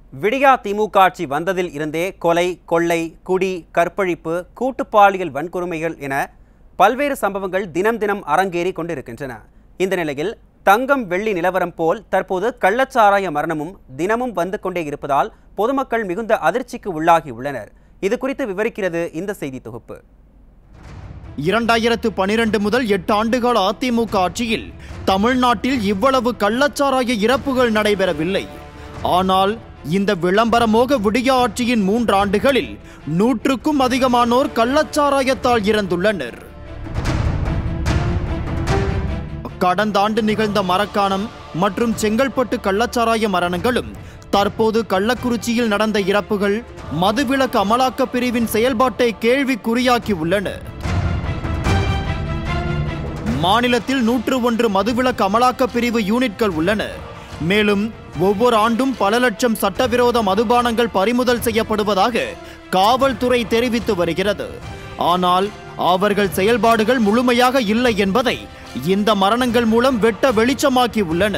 விடியா திமுக ஆட்சி வந்ததில் இருந்தே கொலை கொள்ளை குடி கற்பழிப்பு கூட்டுப்பாலியல் வன்கொடுமைகள் என பல்வேறு சம்பவங்கள் தினம் தினம் அரங்கேறி கொண்டிருக்கின்றன இந்த நிலையில் தங்கம் வெள்ளி நிலவரம் போல் தற்போது கள்ளச்சாராய மரணமும் தினமும் வந்து கொண்டே இருப்பதால் பொதுமக்கள் மிகுந்த அதிர்ச்சிக்கு உள்ளாகி உள்ளனர் இது குறித்து விவரிக்கிறது இந்த செய்தி தொகுப்பு இரண்டாயிரத்து பனிரெண்டு முதல் எட்டு ஆண்டுகால அதிமுக ஆட்சியில் தமிழ்நாட்டில் இவ்வளவு கள்ளச்சாராய இறப்புகள் நடைபெறவில்லை ஆனால் இந்த விளம்பரமோக விடிய ஆட்சியின் மூன்று ஆண்டுகளில் நூற்றுக்கும் அதிகமானோர் கள்ளச்சாராயத்தால் இறந்துள்ளனர் கடந்த ஆண்டு நிகழ்ந்த மரக்காணம் மற்றும் செங்கல்பட்டு கள்ளச்சாராய மரணங்களும் தற்போது கள்ளக்குறிச்சியில் நடந்த இறப்புகள் மதுவிலக்கு அமலாக்க பிரிவின் செயல்பாட்டை கேள்விக்குறியாக்கி உள்ளன மாநிலத்தில் நூற்று ஒன்று மதுவிலக்கு அமலாக்க பிரிவு யூனிட்கள் உள்ளன மேலும் ஒவ்வொரு ஆண்டும் பல லட்சம் சட்டவிரோத மதுபானங்கள் பறிமுதல் செய்யப்படுவதாக காவல்துறை தெரிவித்து வருகிறது ஆனால் அவர்கள் செயல்பாடுகள் முழுமையாக இல்லை என்பதை இந்த மரணங்கள் மூலம் வெட்ட வெளிச்சமாக்கி உள்ளன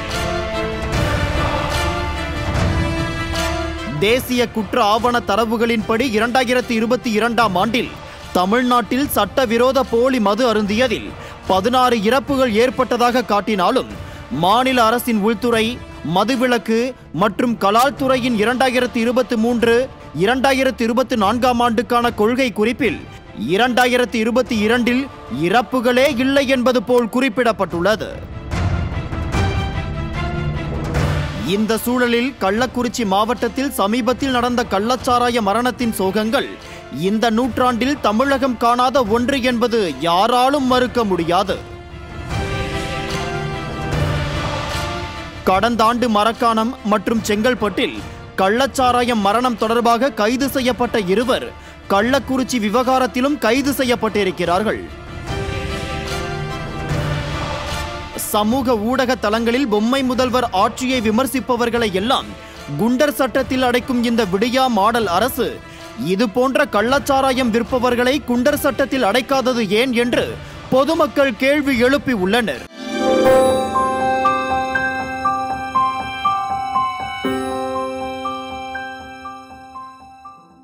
தேசிய குற்ற ஆவண தரவுகளின்படி இரண்டாயிரத்தி இருபத்தி இரண்டாம் ஆண்டில் தமிழ்நாட்டில் சட்டவிரோத போலி மது அருந்தியதில் பதினாறு இறப்புகள் ஏற்பட்டதாக காட்டினாலும் மாநில அரசின் உள்துறை மதுவிலக்கு மற்றும் கலால் துறையின் இரண்டாயிரத்தி இருபத்தி மூன்று இரண்டாயிரத்தி இருபத்தி நான்காம் ஆண்டுக்கான கொள்கை குறிப்பில் இரண்டாயிரத்தி இருபத்தி இரண்டில் இறப்புகளே இல்லை என்பது போல் குறிப்பிடப்பட்டுள்ளது இந்த சூழலில் கள்ளக்குறிச்சி மாவட்டத்தில் சமீபத்தில் நடந்த கள்ளச்சாராய மரணத்தின் சோகங்கள் இந்த நூற்றாண்டில் தமிழகம் காணாத ஒன்று என்பது யாராலும் மறுக்க முடியாது கடந்த ஆண்டு மரக்காணம் மற்றும் செங்கல்பட்டில் கள்ளச்சாராயம் மரணம் தொடர்பாக கைது செய்யப்பட்ட இருவர் கள்ளக்குறிச்சி விவகாரத்திலும் கைது செய்யப்பட்டிருக்கிறார்கள் சமூக ஊடக தளங்களில் பொம்மை முதல்வர் ஆட்சியை விமர்சிப்பவர்களை எல்லாம் குண்டர் சட்டத்தில் அடைக்கும் இந்த விடியா மாடல் அரசு இது போன்ற கள்ளச்சாராயம் விற்பவர்களை குண்டர் சட்டத்தில் அடைக்காதது ஏன் என்று பொதுமக்கள் கேள்வி எழுப்பி உள்ளனர்